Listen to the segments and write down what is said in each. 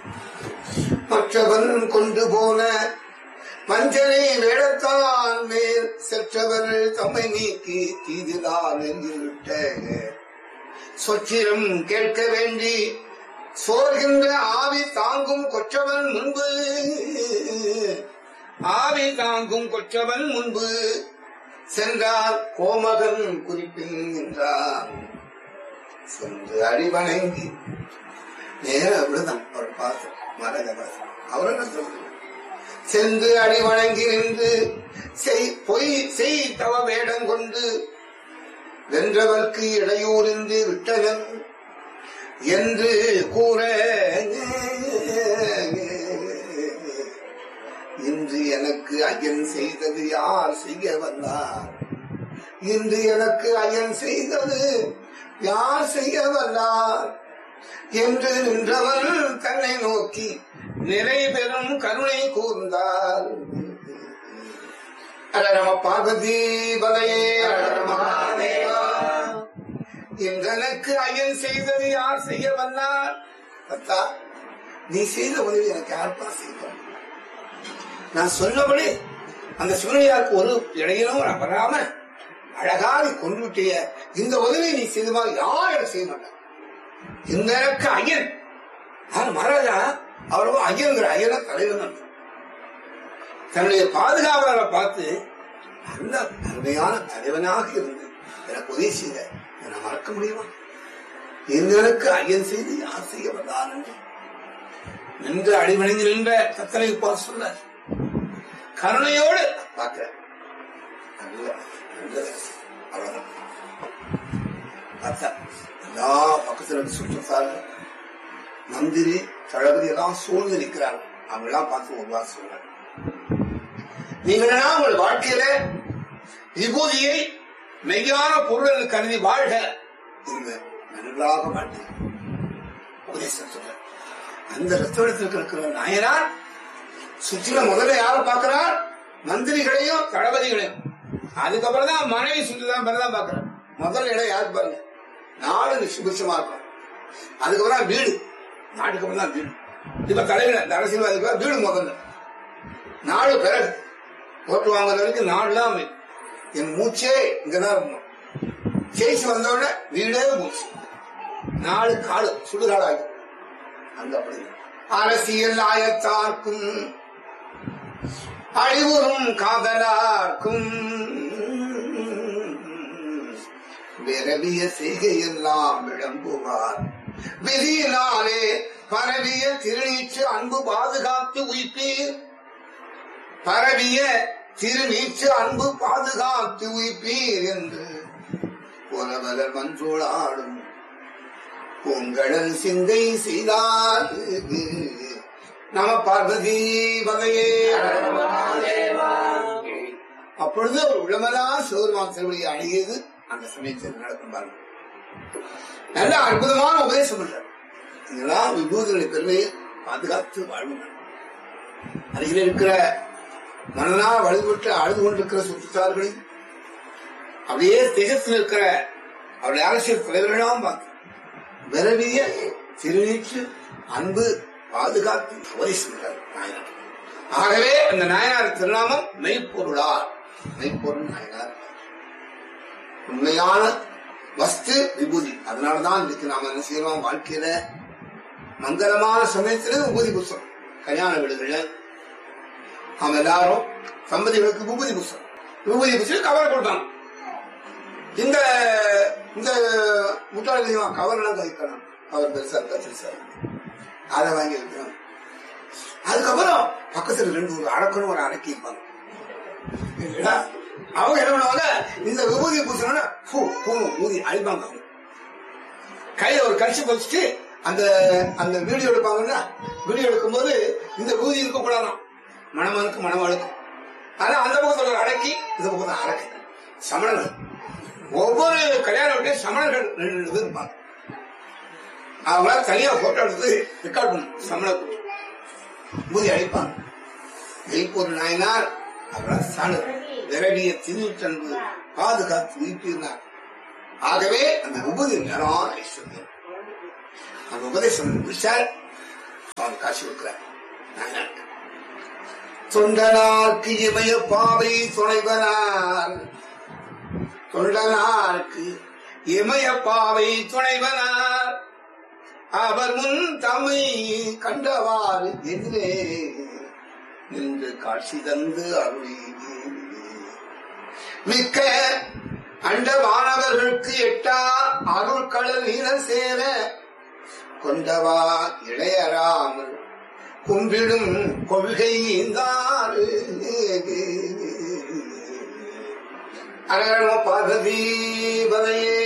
மற்றவன் கொண்டு போன மஞ்சளை வேடத்தான் மேல் செற்றவர் தம்மை நீக்கி தீதிலால் எங்கிவிட்ட சொச்சிரம் கேட்க வேண்டி சோர்கின்ற ஆவி தாங்கும் கொற்றவன் முன்பு ஆவி தாங்கும் கொற்றவன் முன்பு சென்றார் கோமகன் குறிப்பில் நின்றார் சென்று அடிவணங்கி நேர விடுதம் அவர் பார்த்து மரகதாசன் அவர் என்ன சொல்றார்? சென்று அடிவணங்கி நின்று செய் பொய் செய் தவ வேடம் கொண்டு வென்றவர்க்கு இடையூறின்றி விட்டனன் என்று கூற இன்று எனக்கு ஐயன் செய்தது யார் செய்ய வந்தார் இன்று எனக்கு ஐயன் செய்தது யார் செய்ய வந்தார் என்று நின்றவன் தன்னை நோக்கி நிறை பெறும் கருணை கூர்ந்தார் அட நம பார்வதி பதையே அட நம மகாதேவா. இன்றெனக்கு ஐயன் செய்தது யார் செய்ய வந்தார் பத்தா நீ செய்த உதவி எனக்கு யாருப்பா செய்வார் நான் சொன்னபடி அந்த சிவனையாருக்கு ஒரு இடையிலும் நான் வராம அழகா நீ கொண்டு விட்டிய இந்த உதவி நீ செய்தமா யார் எனக்கு செய்ய மாட்டார் இந்த எனக்கு ஐயன் யார் மகாராஜா அவரோ ஐயங்கிற ஐயன தலைவன் அர்த்தம். தன்னுடைய பாதுகாவலரை பார்த்து அந்த அருமையான தலைவனாக இருந்து எனக்கு உதவி செய்த என்னை மறக்க முடியுமா எங்களுக்கு ஐயன் செய்து யார் செய்ய வந்தார் என்று நின்று அடிமணிந்து நின்ற தத்தனை பார்த்து சொல்ல கருணையோடு பார்க்கிறேன் நல்ல- நல்ல அவ்வளவுதான் பார்த்தா எல்லா பக்கத்துல இருந்து சுற்றுத்தார்கள் மந்திரி தளபதி எல்லாம் சூழ்ந்து நிற்கிறாங்க அவங்க எல்லாம் பார்த்து ஒரு வாரம் சொல்றாங்க நீங்கள் எல்லாம் உங்கள் வாழ்க்கையில விபூதியை மெய்யான பொருள் என்று கருதி வாழ்க நீங்க நன்றாக வாழ்க்கை உபதேசம் சொல்ற அந்த ரத்தத்தில் இருக்கிற நாயனார் சுற்றில முதல்ல யார பார்க்கிறார் மந்திரிகளையும் தளபதிகளையும் அதுக்கப்புறம் தான் மனைவி சுற்றிதான் தான் பார்க்கிறார் முதல் இடம் யாருக்கு பாருங்க நாடு சுபிட்சமா இருக்கும் அதுக்கப்புறம் தான் வீடு நாட்டுக்கு அப்புறம் தான் வீடு இப்ப தலைவர் இந்த அரசியல்வாதிக்கு வீடு முதல்ல நாடு பிறகு ஓட்டு வாங்குற வரைக்கும் நாடுலாம் அமையும். என் மூச்சே இங்கதான் இருக்கும் ஜெயிச்சு வந்தோடனே வீடே மூச்சு நாலு காடு சுடுகாடு ஆகும் அந்த அப்படி அரசியல் ஆயத்தார்க்கும் அழிவுறும் காதலார்க்கும் விரவிய செய்கையெல்லாம் விளம்புவார் விதியினாலே பரவிய திருநீச்சு அன்பு பாதுகாத்து உயிப்பீர் பரவிய திருநீச்சு அன்பு பாதுகாத்து உயிப்பீர் என்று புறவலர் மன்றோளாடும் பூங்கடல் சிந்தை செய்தார் நம பார்வதி வகையே அப்பொழுது அவர் உள்ளமெல்லாம் சிவருமான் திருவடியை அணுகியது அந்த சமயத்தில் நடக்கும் பாருங்க நல்ல அற்புதமான உபதேசம் பண்றார் இதெல்லாம் விபூதிகளை பெருமையை பாதுகாத்து வாழ்வுங்கள் அருகில் இருக்கிற மனநாள் வலுவிட்டு அழுது கொண்டிருக்கிற சுற்றுத்தார்களையும் அப்படியே தேசத்தில் இருக்கிற அவருடைய அரசியல் தலைவர்களாம் பார்த்து விரவிய திருநீற்று அன்பு பாதுகாத்து உபதேசிக்கிறார் நாயனார் ஆகவே அந்த நாயனார் திருநாமம் மெய்ப்பொருளார் மெய்ப்பொருள் நாயனார் உண்மையான வஸ்து விபூதி அதனாலதான் இன்னைக்கு நாம என்ன செய்யறோம் வாழ்க்கையில மங்களமான சமயத்துல விபூதி புஸ்தகம் கல்யாண வீடுகள்ல நாம எல்லாரும் தம்பதிகளுக்கு விபூதி புஸ்தகம் விபூதி புஸ்தகம் கவர் கொடுத்தாங்க இந்த இந்த முட்டாள் தெரியுமா கவர் எல்லாம் கழிக்கணும் கவர் பெருசா இருக்கா பெருசா இருக்கு. அதை வாங்கி வைக்கணும் அதுக்கப்புறம் பக்கத்துல ரெண்டு ஒரு அடக்கணும் ஒரு அடக்கி இருப்பாங்க இல்லையா? அவங்க என்ன பண்ணுவாங்க இந்த விபூதி பூசணும்னா பூ பூ ஊதி அழிப்பாங்க அவங்க. கையில ஒரு கரிசி வச்சுட்டு அந்த அந்த வீடியோ எடுப்பாங்கன்னா வீடியோ எடுக்கும்போது இந்த விபூதி இருக்கக்கூடாதாம் மணமனுக்கு மணமழுக்கும் ஆனா அந்த பக்கத்துல ஒரு அடக்கி இந்த பக்கத்துல அடக்கி சமணர்கள் ஒவ்வொரு கல்யாண வீட்டையும் சமணர்கள் ரெண்டு ரெண்டு பேர் இருப்பாங்க அவங்கள தனியா போட்டோ எடுத்து ரெக்கார்ட் பண்ணும் சமண கூட்டம் பூதி அழிப்பாங்க மெய்ப்பொரு நாயனார் அவரால் சாணு விரடிய திருத்தன்பு பாதுகாத்து வீட்டினார் ஆகவே அந்த உபதி நிறம் ஐஸ்வர்யம் அந்த உபதேசம் முடிச்சார் சுவாமி காட்சி கொடுக்கிறார் நாயனாருக்கு. தொண்டனார்க்கு இமய பாவை துணைவனார் தொண்டனார்க்கு இமய பாவை துணைவனார் அவர் முன் தம்மை கண்டவாறு எதிரே நின்று காட்சி தந்து அருளி மிக்க அண்ட வானவர்களுக்கு எட்டா அருள் கடல் நீர சேர கொண்டவா இளையராமல் கும்பிடும் கொள்கை ஈந்தாறு அரகண பார்வதீபதையே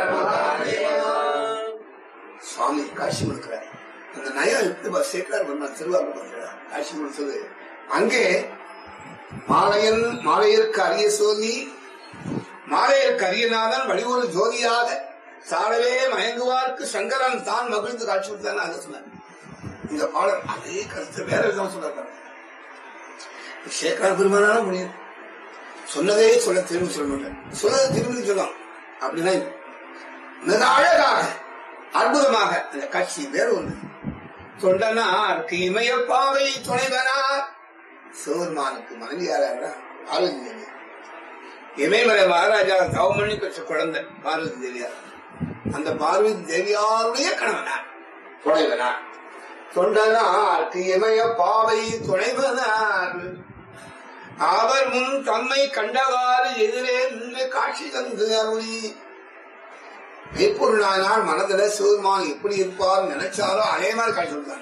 சுவாமி காட்சி கொடுக்கிறார் அந்த நயம் எப்படி பஸ் சேர்க்கிறார் பெருமாள் திருவாரூர் வருகிறார் காட்சி கொடுத்தது அங்கே மாலையன் மாலையருக்கு அரிய சோதி மாலையருக்கு அரியநாதன் வடிவொரு ஜோதியாக சாடவே மயங்குவார்க்கு சங்கரன் தான் மகிழ்ந்து காட்சி கொடுத்தான்னு அதை சொன்னார் இந்த பாடல் அதே கருத்து வேற விதம் சொல்றாரு சேகரா பெருமானாலும் முடியும் சொன்னதே சொல்ல திரும்பி சொல்ல மாட்டேன் சொன்னதை திரும்பி சொல்லலாம் அப்படின்னா இது. மிக அழகாக அற்புதமாக அந்த காட்சி வேற ஒண்ணு தொண்டனாருக்கு இமயப்பாவை துணைவனார் சிவபெருமானுக்கு மனைவியாரா பார்வதி தேவி இமயமலை மகாராஜா தவம் பண்ணி பெற்ற குழந்தை பார்வதி தேவியார் அந்த பார்வதி தேவியாருடைய கணவனார் துணைவனார் தொண்டனாருக்கு இமய பாவை துணைவனார் அவர் முன் தம்மை கண்டவாறு எதிரே நின்று காட்சி தந்து அருளி மெய்ப்பொருளானால் மனதில சிவருமான் எப்படி இருப்பார் நினைச்சாரோ அதே மாதிரி காட்சி கொடுத்தார்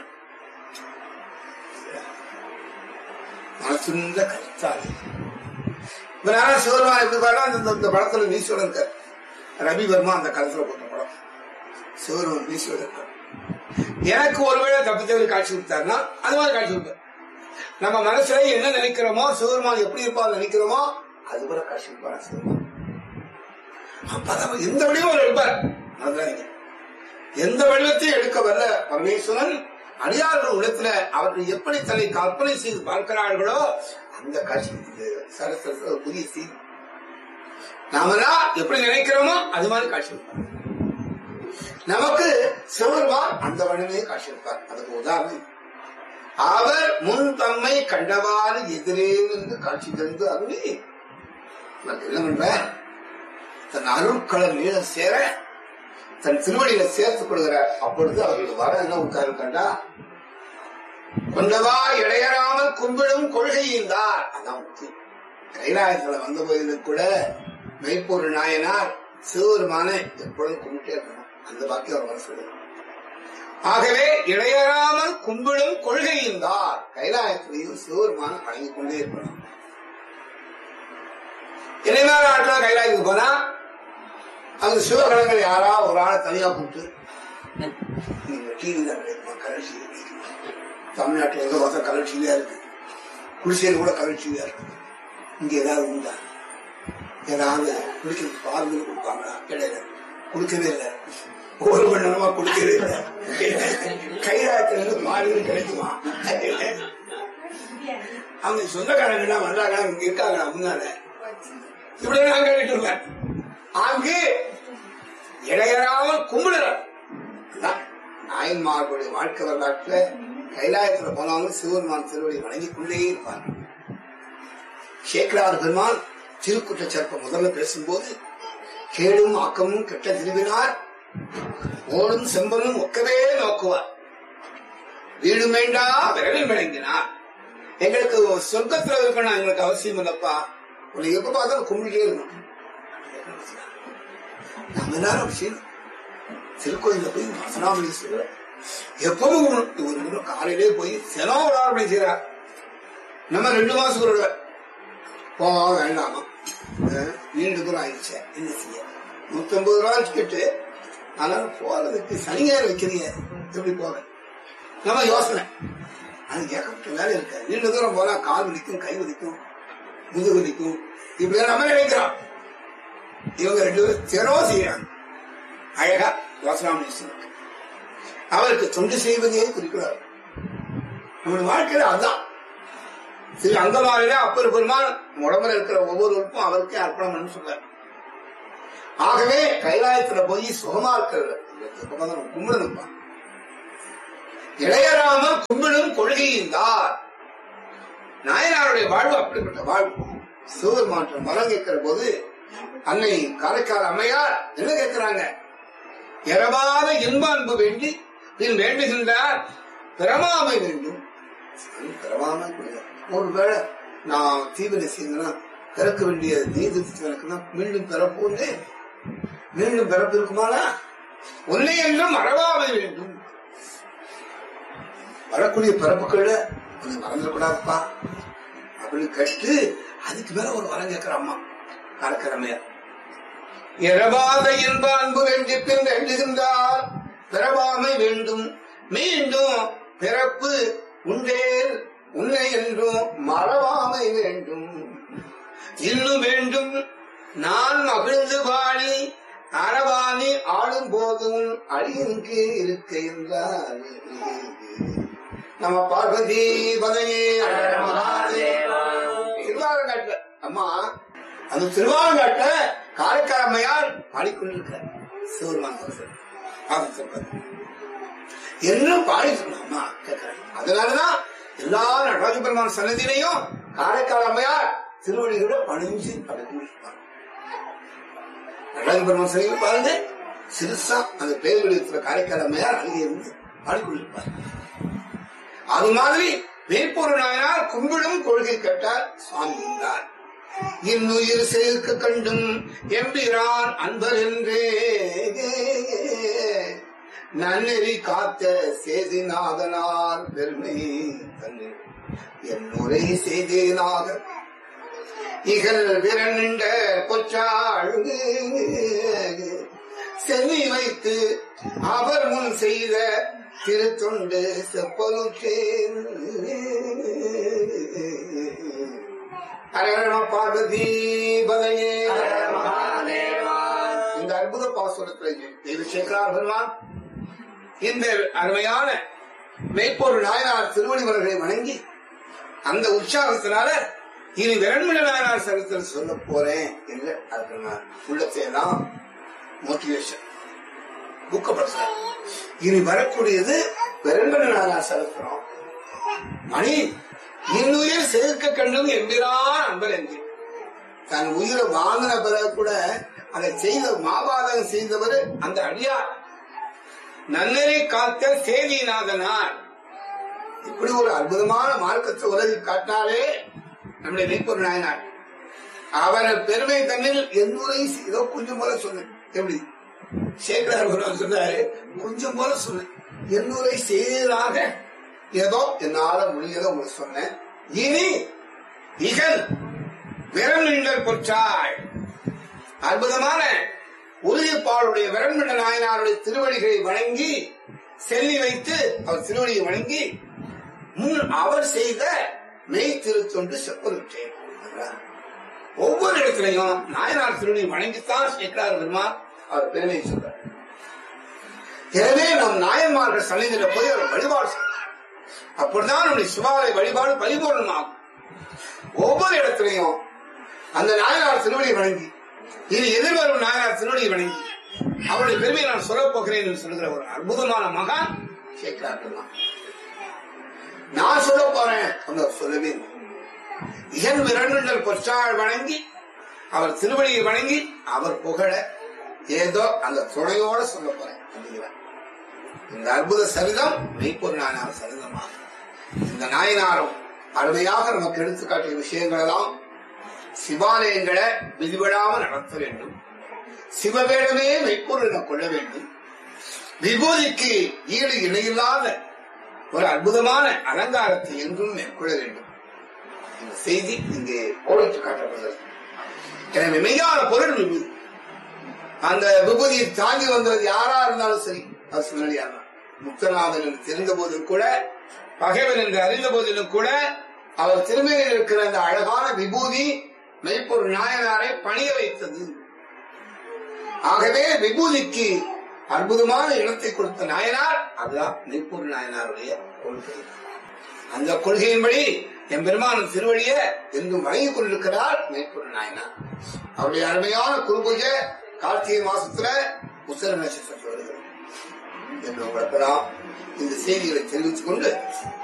மனசுந்த கருத்தாரு இதனால சிவருமான் எப்படி பாருன்னா அந்த இந்த படத்துல நீஸ்வரன் இருக்கார் ரவிவர்மா அந்த காலத்துல போட்ட படம் சிவருமான் நீஸ்வரன் இருக்கார் எனக்கு ஒருவேளை தப்பு தவறி காட்சி கொடுத்தாருன்னா அது மாதிரி காட்சி கொடுத்தார் நம்ம மனசுல என்ன நினைக்கிறோமோ சிவருமான் எப்படி இருப்பார் நினைக்கிறோமோ அது கூட காட்சி கொடுப்பாரா சிவருமான் அப்பதான் எந்த வடிவம் அவர் எடுப்பார் மறந்துடாதீங்க. எந்த வடிவத்தையும் எடுக்க வல்ல பரமேஸ்வரன் அடியார்கள் உள்ளத்துல அவர்கள் எப்படி தன்னை கற்பனை செய்து பார்க்கிறார்களோ அந்த காட்சி இது சரஸ்வரத்துல ஒரு புதிய செய்தி நாமெல்லாம் எப்படி நினைக்கிறோமோ அது மாதிரி காட்சி கொடுப்பார் நமக்கு சிவருமான் அந்த வடிவே காட்சி கொடுப்பார் அதுக்கு உதாரணம் அவர் முன் தம்மை கண்டவாறு எதிரே நின்று காட்சி தந்து அருளி நமக்கு என்ன பண்ற தன் அருட்களம் நீள சேர தன் திருவடியில சேர்த்துக் கொள்கிறார் அப்பொழுது அவர்கள் வர என்ன உட்காரு கண்டா கொண்டவா இடையறாமல் கும்பிடும் கொள்கையின்றார் அதான் முக்கியம் கைலாயத்துல வந்த போதிலும் கூட மெய்ப்பொருள் நாயனார் சிவபெருமான எப்பொழுதும் கும்பிட்டே இருக்கணும் அந்த பாக்கியம் அவர் மனசு ஆகவே இடையறாமல் கும்பிடும் கொள்கையின்றார் கைலாயத்திலையும் சிவபெருமான வழங்கிக் கொண்டே இருக்கணும் இனிமேல் நாட்டில் கைலாயத்துக்கு போனா அங்க சிவகணங்கள் யாரா ஒரு ஆளை தனியா கூப்பிட்டு நீங்க டிவி தான் கிடைக்குமா கலர்ச்சி தமிழ்நாட்டில் எங்க பார்த்தா கலர்ச்சியா இருக்கு குடிசையில் கூட கலர்ச்சியா இருக்கு இங்க ஏதாவது உண்டா ஏதாவது குடிக்கிறது பாருங்க கொடுப்பாங்களா கிடையாது குடிக்கவே இல்லை ஒரு மணி நேரமா குடிக்கவே இல்லை கைலாயத்துல இருந்து பாருங்க கிடைக்குமா அவங்க சொந்தக்காரங்க எல்லாம் வந்தாங்க இங்க இருக்காங்க முன்னால இப்படி நான் கேட்டுட்டு இருக்கேன் அங்கே இடையறாமல் கும்பிடுறார் அதான் நாயன்மார்களுடைய வாழ்க்கை வரலாற்றுல கைலாயத்துல போனாலும் சிவபெருமான் திருவடி வணங்கி கொண்டே இருப்பார் சேக்கரார் பெருமான் திருக்குற்ற சிறப்ப முதல்ல பேசும்போது கேடும் ஆக்கமும் கெட்ட திருவினார் ஓடும் செம்பனும் ஒக்கவே நோக்குவார் வீடு வேண்டா விரலில் விளங்கினார் எங்களுக்கு சொர்க்கத்துல இருக்கணும் எங்களுக்கு அவசியம் இல்லப்பா உன்னை எப்ப பார்த்தாலும் கும்பிட்டே இருக்கணும் நம்ம எல்லாரும் விஷயம் திருக்கோயில போய் வசனாமலீஸ்வரர் எப்பவும் கும்பிடணும். ஒரு முறை காலையிலே போய் தினம் ஒரு ஆறு மணி செய்யறார் நம்ம ரெண்டு மாசம் ஒரு தடவை. போவா வேண்டாமா அஹ், நீண்ட தூரம் ஆயிடுச்சு என்ன செய்ய நூத்தி ஐம்பது ரூபா டிக்கெட்டு ஆனாலும் போறதுக்கு சனிஞாயிறு வைக்கிறீங்க எப்படி போவேன் நம்ம யோசனை அது ஏகப்பட்ட வேலை இருக்கு நீண்ட தூரம் போனா கால் வலிக்கும் கை வலிக்கும் முதுகு வலிக்கும் இப்படி நம்ம நினைக்கிறோம் இவங்க ரெண்டு பேரும் தினம் செய்யறாங்க அழகா யோசனாமீஸ்வரர் அவருக்கு தொண்டு செய்வதையே குறிக்கிறார் நம்முடைய வாழ்க்கையில அதான் திரு அங்கமாரில அப்பர் பெருமான் உடம்புல இருக்கிற ஒவ்வொரு உறுப்பும் அவருக்கே அர்ப்பணம் சொல்றார் ஆகவே கைலாயத்துல போய் சுகமா இருக்கிறது எப்ப பார்த்தாலும் கும்பிடணும்ப்பா இளையராமர் கும்பிடும் கொள்கையின்றார் நாயனாருடைய வாழ்வு அப்படிப்பட்ட வாழ்வு சிவர் மாற்றம் வரம் கேட்கிற போது அன்னை காரைக்கால் அம்மையார் என்ன கேட்கிறாங்க இரவாத இன்ப அன்பு வேண்டி பின் வேண்டுகின்றார் பிறமாமை வேண்டும் பிறவாமை ஒருவேளை நான் தீவிர செய்தனா பிறக்க வேண்டிய நீதி எனக்கு மீண்டும் பிறப்போன்னு மீண்டும் பிறப்பு இருக்குமானா உன்னை என்றும் மறவாமை வேண்டும் வரக்கூடிய பிறப்புகள்ல கொஞ்சம் மறந்துடக்கூடாதுப்பா அப்படின்னு கேட்டு அதுக்கு மேல ஒரு வரம் கேட்கிற அம்மா கலக்கிறமையா இரவாத இன்ப அன்பு வேண்டி பின் வேண்டுகின்றார் பிறவாமை வேண்டும் மீண்டும் பிறப்பு உண்டேல் உன்னை என்றும் மறவாமை வேண்டும் இன்னும் வேண்டும் நான் மகிழ்ந்து வாழி அறவாணி ஆளும் போதும் அழியின்றி இருக்க என்றார் நம்ம பார்வதி பதையே திருவாரங்காட்டுல அம்மா அந்த திருவாரங்காட்டுல காரைக்காரம்மையார் பாடிக்கொண்டிருக்க சிவருமான் என்ன பாடி சொன்னா கேட்கிறேன் அதனாலதான் எல்லா நடராஜ பெருமான் சன்னதியிலையும் காரைக்கால் அம்மையார் திருவடிகளோட பணிஞ்சு படைக்கின்றிருப்பாங்க நடராஜ பெருமான் சன்னதியில் பாருங்க சிறுசா அந்த பேர் வெளியிடத்துல காரைக்கால் அம்மையார் அங்கே இருந்து பாடிக்கொண்டிருப்பார் அது மாதிரி வேப்பொரு நாயனார் கும்பிடும் கொள்கை கேட்டார் சுவாமி என்றார் இன்னுயிர் சேர்க்க கண்டும் எம்பிரான் அன்பர் என்றே நன்னெறி காத்த சேதிநாதனார் பெருமை தன்னை என்னுரை செய்தேனாக இகழ் விரண்ட கொச்சாழ் செவி வைத்து அவர் முன் செய்த திருத்தொண்டு செப்பலுற்றேன் ஹரஹர பார்வதி பதையே இந்த அற்புத பாசுரத்தில் இது சேகரார் பெருமான் இந்த அருமையான மெய்ப்பொருள் நாயனார் திருவடிவர்களை வணங்கி அந்த உற்சாகத்தினால இனி விரண்மண நாயனார் சரித்திரம் சொல்ல போறேன் என்று அதுக்கு நான் உள்ளத்தை தான் மோட்டிவேஷன் ஊக்கப்படுத்துறேன் இனி வரக்கூடியது விரண்மண நாயனார் சரித்திரம் மணி இன்னுயிர் சேர்க்க கண்டும் எம்பிரான் அன்பர் என்று தன் உயிரை வாங்கின பிறகு கூட அதை செய்த மாபாதகம் செய்தவர் அந்த அடியார் நன்னரை காத்த சேதிநாதனார் இப்படி ஒரு அற்புதமான மார்க்கத்தை உலகி காட்டாலே நம்முடைய மெய்ப்பொரு நாயனார் அவரை பெருமை தன்னில் என்னுரை ஏதோ கொஞ்சம் போல சொன்னேன் எப்படி சேகரார் பெருமாள் சொன்னாரு கொஞ்சம் போல சொன்னேன் என்னுரை செய்ததாக ஏதோ என்னால முடியத உங்களுக்கு சொன்னேன் இனி இகல் விரல் நின்றல் பொற்றாள் அற்புதமான உறுதிப்பாளுடைய விரண்மண்ட நாயனாருடைய திருவடிகளை வணங்கி செல்லி வைத்து அவர் திருவடியை வணங்கி முன் அவர் செய்த மெய் திருத்தொண்டு செப்பருற்றேன் ஒவ்வொரு இடத்திலையும் நாயனார் திருவடியை வணங்கித்தான் சேர்க்கிறார் பெருமான் அவர் பெருமையை சொல்றார் எனவே நம் நாயன்மார்கள் சன்னிதியில போய் அவர் வழிபாடு செய்யணும். அப்படிதான் நம்முடைய சிவாலய வழிபாடு பரிபூர்ணமாகும் ஒவ்வொரு இடத்திலையும் அந்த நாயனார் திருவடியை வணங்கி இனி எதிர்வரும் நாயனார் திருவடியை வணங்கி அவருடைய பெருமையை நான் சொல்லப் போகிறேன் என்று சொல்கிற ஒரு அற்புதமான மகான் சேக்கரார் பெருமான் நான் சொல்ல போறேன் அவங்க சொல்லவே இல்லை. இகன் விரண்டுகள் பொற்றாள் வணங்கி அவர் திருவடியை வணங்கி அவர் புகழ ஏதோ அந்த துணையோட சொல்ல போறேன் அப்படிங்கிறார் இந்த அற்புத சரிதம் மெய்ப்பொரு நாயனார் சரிதமாகும் இந்த நாயனாரும் அருமையாக நமக்கு எடுத்துக்காட்டிய விஷயங்கள் எல்லாம் சிவாலயங்களை விதிவிடாம நடத்த வேண்டும் சிவவேடமே மெய்ப்பொருள் என கொள்ள வேண்டும் விபூதிக்கு ஈடு இணையில்லாத ஒரு அற்புதமான அலங்காரத்தை என்றும் மேற்கொள்ள வேண்டும் இந்த செய்தி இங்கே கோடிட்டு காட்டப்படுகிறது எனவே மெய்யான பொருள் விபூதி அந்த விபூதியை தாங்கி வந்தது யாரா இருந்தாலும் சரி அது சிவனடியா தான் முக்தநாதன் என்று தெரிந்த போதும் கூட பகைவன் என்று அறிந்த போதிலும் கூட அவர் திருமையில் இருக்கிற அந்த அழகான விபூதி மெய்ப்பொருள் நாயனாரை பணிய வைத்தது ஆகவே விபூதிக்கு அற்புதமான இடத்தை கொடுத்த நாயனார் அதுதான் மெய்ப்பொருள் நாயனாருடைய கொள்கை அந்த கொள்கையின்படி என் பெருமான் திருவழிய என்றும் வழங்கிக் கொண்டிருக்கிறார் மெய்ப்பொருள் நாயனார் அவருடைய அருமையான குருபூஜை கார்த்திகை மாசத்துல உத்தர நட்சத்திரத்தில் வருகிறது என்று உங்களுக்கெல்லாம் இந்த செய்திகளை தெரிவித்துக் கொண்டு